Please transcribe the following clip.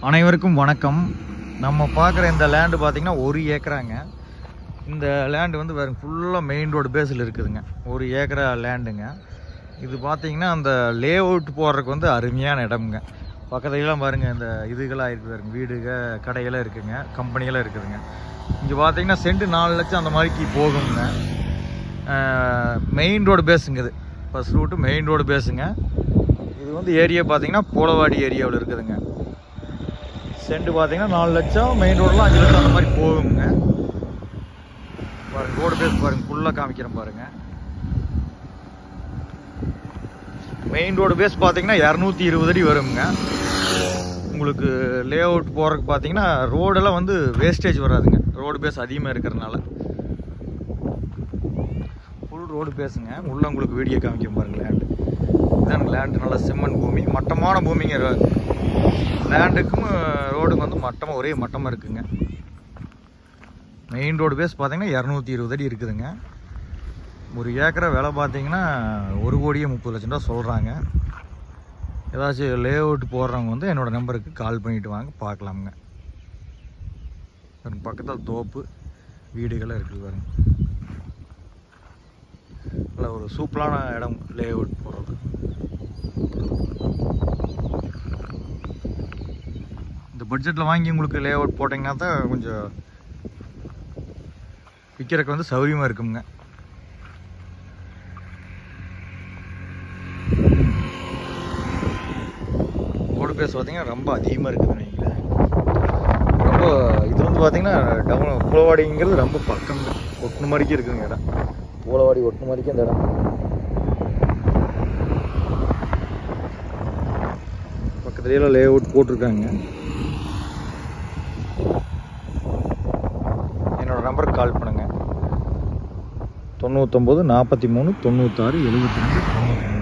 அனைவருக்கும் வணக்கம் நம்ம பார்க்குற இந்த லேண்டு பார்த்தீங்கன்னா ஒரு ஏக்கராங்க இந்த லேண்டு வந்து வேறு ஃபுல்லாக மெயின் ரோடு பேஸில் இருக்குதுங்க ஒரு ஏக்கரா லேண்டுங்க இது பார்த்தீங்கன்னா அந்த லே அவுட் போடுறதுக்கு வந்து அருமையான இடம்ங்க பக்கத்துலலாம் பாருங்கள் இந்த இதுகளாக இருக்குது பாருங்க வீடுக கடைகளாக இருக்குங்க கம்பெனிகளாக இருக்குதுங்க இங்கே பார்த்தீங்கன்னா சென்ட் நாலு லட்சம் அந்த மாதிரிக்கு போகுங்க மெயின் ரோடு பேஸுங்க இது ஃபஸ்ட் ரூட்டு மெயின் ரோடு பேஸுங்க இது வந்து ஏரியா பார்த்தீங்கன்னா போலவாடி ஏரியாவில் இருக்குதுங்க சென்ட் பார்த்தீங்கன்னா நாலு லட்சம் மெயின் ரோடெலாம் அஞ்சு லட்சம் அந்த மாதிரி போகுங்க பாருங்க ரோடு பேஸ் பாருங்க ஃபுல்லாக காமிக்கிறேன் பாருங்க மெயின் ரோடு பேஸ் பார்த்தீங்கன்னா இரநூத்தி இருபது அடி வருங்க உங்களுக்கு லே அவுட் போகிறதுக்கு பார்த்தீங்கன்னா ரோடெல்லாம் வந்து வேஸ்டேஜ் வராதுங்க ரோடு பேஸ் அதிகமாக இருக்கிறதுனால ஃபுல் ரோடு பேசுங்க உள்ள உங்களுக்கு வீடியோ காமிக்க பாருங்க லேண்டு இதான் லேண்டு நல்ல செம்மண் பூமி மட்டமான பூமிங்க லேண்டுக்கும் ரோடுக்கு வந்து மட்டமாக ஒரே மட்டமாக இருக்குங்க மெயின் ரோடு பேஸ் பார்த்தீங்கன்னா இரநூத்தி இருபது அடி இருக்குதுங்க ஒரு ஏக்கரை விலை பார்த்தீங்கன்னா ஒரு கோடியே முப்பது லட்சம் ரூபா சொல்கிறாங்க ஏதாச்சும் லே அவுட் போடுறவங்க வந்து என்னோடய நம்பருக்கு கால் பண்ணிட்டு வாங்க பார்க்கலாமுங்க பாருங்க, பக்கத்தில் தோப்பு வீடுகள்லாம் இருக்குது பாருங்க நல்ல ஒரு சூப்பரான இடம் லே அவுட் போடுறது இந்த பட்ஜெட்டில் வாங்கி உங்களுக்கு லே அவுட் போட்டிங்கன்னா தான் கொஞ்சம் விற்கிறதுக்கு வந்து சௌகரியமாக இருக்குங்க ரோடு பேஸ் பார்த்தீங்கன்னா ரொம்ப அதிகமாக இருக்குதுன்னு வைங்களேன் ரொம்ப இது வந்து பார்த்தீங்கன்னா டவுன் பூலவாடிங்கிறது ரொம்ப பக்கம் ஒட்டுன மாதிரிக்கே இருக்குதுங்க இடம் பூலவாடி ஒட்டுன மாதிரிக்கே இந்த இடம் பக்கத்துலேயே லே அவுட் போட்டிருக்காங்க என்னோட நம்பருக்கு கால் பண்ணுங்கள் தொண்ணூத்தொம்பது நாற்பத்தி மூணு தொண்ணூத்தாறு எழுபத்தி ரெண்டு தொண்ணூற்றி